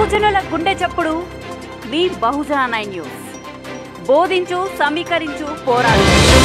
బహుజనుల గుండె చప్పుడు మీ బహుజన నైన్ న్యూస్ బోధించు సమీకరించు పోరాడు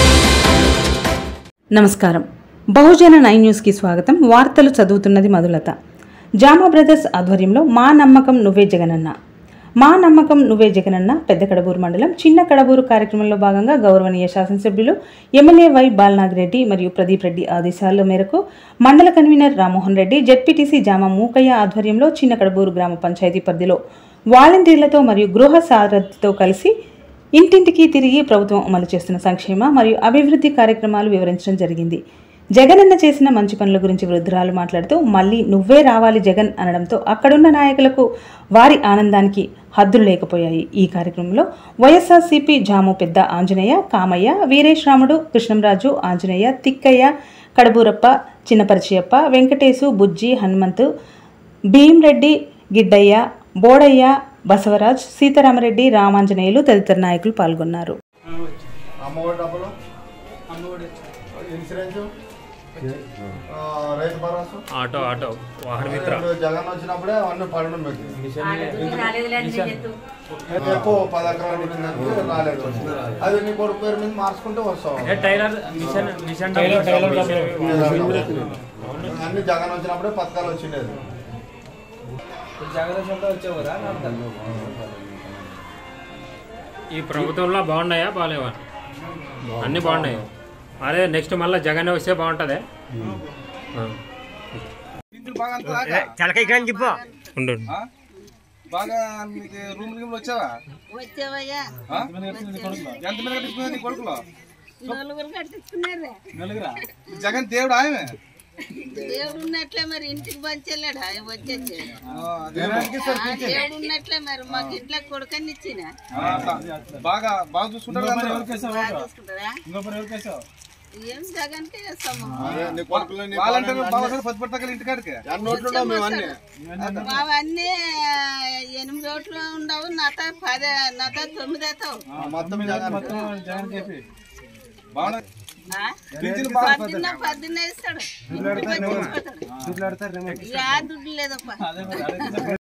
నమస్కారం బహుజన నైన్ న్యూస్కి స్వాగతం వార్తలు చదువుతున్నది మధులత జామా బ్రదర్స్ ఆధ్వర్యంలో మా నమ్మకం నువ్వే జగనన్న మా నమ్మకం నువ్వే జగనన్న పెద్ద కడబూరు మండలం చిన్న కడబూరు కార్యక్రమంలో భాగంగా గౌరవనీయ శాసనసభ్యులు ఎమ్మెల్యే వై బాలనాగిరెడ్డి మరియు ప్రదీప్ రెడ్డి ఆదేశాల మేరకు మండల కన్వీనర్ రామ్మోహన్ రెడ్డి జెడ్పీటీసీ జామ మూకయ్య ఆధ్వర్యంలో చిన్న కడబూరు గ్రామ పంచాయతీ పరిధిలో వాలంటీర్లతో మరియు గృహ సారథితో కలిసి ఇంటింటికి తిరిగి ప్రభుత్వం అమలు చేస్తున్న సంక్షేమ మరియు అభివృద్ధి కార్యక్రమాలు వివరించడం జరిగింది జగనన్న చేసిన మంచి పనుల గురించి వృద్ధురాలు మాట్లాడుతూ మళ్ళీ నువ్వే రావాలి జగన్ అనడంతో అక్కడున్న నాయకులకు వారి ఆనందానికి హద్దులు లేకపోయాయి ఈ కార్యక్రమంలో వైఎస్ఆర్సీపీ జాము పెద్ద ఆంజనేయ కామయ్య వీరేష్ రాముడు కృష్ణంరాజు ఆంజనేయ తిక్కయ్య కడబూరప్ప చిన్నపరిచయప్ప వెంకటేశు బుజ్జి హనుమంతు భీమ్రెడ్డి గిడ్డయ్య బోడయ్య బసవరాజ్ సీతారామరెడ్డి రామాంజనేయులు తదితర నాయకులు పాల్గొన్నారు అమ్మఒడి డబ్బులు ఇన్సూరెన్స్ ఆ, రైతు భరోసా ఆటో ఆటో వాహన మిత్ర ఇప్పుడు జగన్ వచ్చినప్పుడే అవన్నీ పడడం మీకు ఎక్కువ పది ఎకరాలు పెట్టిందానికి రాలేదు అది నీ కొడుకు పేరు మీద మార్చుకుంటే వస్తావు tailor machine machine tailor tailor అన్ని జగన్ వచ్చినప్పుడే పథకాలు వచ్చిండేది ఈ ప్రభుత్వంలో బాగున్నాయా బాగాలేవా అన్ని బాగున్నాయి అదే నెక్స్ట్ మళ్ళీ జగన్ వస్తే బాగుంటుంది ఉండు బాగా నీకు రూమ్ గిమ్ వచ్చావా వచ్చావయ్యా ఆ? ఎంత మీద కట్టించుకున్నది నీ కొడుకులో నలుగురు కట్టించుకున్నారే నలుగురా జగన్ దేవుడు ఆయమే దేవుడు ఉన్నట్లే మరి ఇంటికి పంచలేడు ఆయన వచ్చేసి దేవుడికి సార్ దేవుడు ఉన్నట్లే మరి మాకు ఇంట్లో కొడుకని ఇచ్చిన ఆ, అట్లా. బాగా బాగా చూసుకుంటారు అందరూ. బాగా చూసుకుంటారా ఏం జగన్ కి చేస్తాము అదే నీ కొడుకులు నీ వాళ్ళంటారు బాగా సార్ పది పట్టకలు ఇంటికాడికి ఎన్ని నోట్లు ఉండవు మేమన్నీ మావన్నీ ఎనిమిది రోట్లు ఉండవు నాత పది నాత తొమ్మిది అవుతావు మొత్తం జగన్ జగన్ చెప్పి బాగా ఆ? పింఛను బాగా పద్దిన్న పద్దిన్న ఇస్తాడు ఇంటికి పంచి ఇచ్చిపోతాడు. యా దుడ్డు లేదప్ప